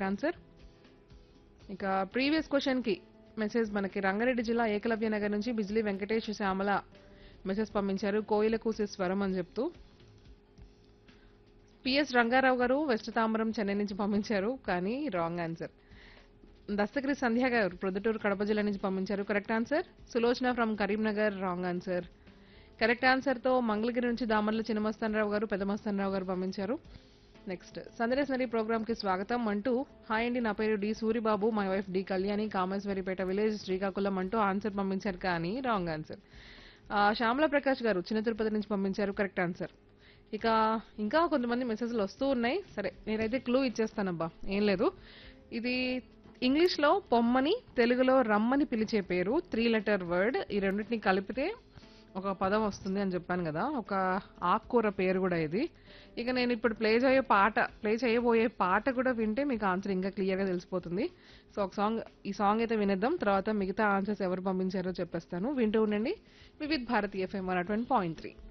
correct answer ఇక previous క్వశ్చన్కి message మనకి రంగారెడ్డి జిల్లా ఏకలవ్య నగర్ నుంచి బిజ్లీ వెంకటేష్ శ్యామల మెసేజ్ పంపించారు కోయిల కూసే స్వరం అని చెప్తూ పిఎస్ రంగారావు గారు వెస్ట్ తాంబరం చెన్నై నుంచి పంపించారు కానీ రాంగ్ ఆన్సర్ దస్తగిరి సంధ్య గారు ప్రొద్దుటూరు కడప జిల్లా నుంచి పంపించారు correct answer Sulochana from Karimnagar wrong answer correct ఆన్సర్తో మంగళగిరి నుంచి దామర్ల చిన్నమస్తానరావు గారు పెద్దమస్తానరావు గారు పంపించారు నెక్స్ట్ సందరేశ్వరి ప్రోగ్రామ్కి స్వాగతం అంటూ హాయ్ అండి నా పేరు D Suribabu my wife D Kalyani Kameswaripeta village Srikakulam అంటూ ఆన్సర్ పంపించారు కానీ రాంగ్ ఆన్సర్ శ్యామల ప్రకాష్ గారు చిన్న తిరుపతి నుంచి పంపించారు కరెక్ట్ ఆన్సర్ ఇక ఇంకా కొంతమంది మెసేజ్లు వస్తూ ఉన్నాయి సరే నేనైతే క్లూ ఇచ్చేస్తానబ్బా ఏం లేదు ఇది ఇంగ్లీష్లో పొమ్మని తెలుగులో రమ్మని పిలిచే పేరు త్రీ లెటర్ వర్డ్ ఈ రెండింటిని కలిపితే ఒక పదం వస్తుంది అని చెప్పాను కదా ఒక ఆకుకూర పేరు కూడా ఇది ఇక నేను ఇప్పుడు ప్లే చేయే పాట ప్లే చేయబోయే పాట కూడా వింటే మీకు ఆన్సర్ ఇంకా క్లియర్గా తెలిసిపోతుంది సో ఒక సాంగ్ ఈ సాంగ్ అయితే వినేద్దాం తర్వాత మిగతా ఆన్సర్స్ ఎవరు పంపించారో చెప్పేస్తాను వింటూ ఉండండి Vividh Bharati FM one point three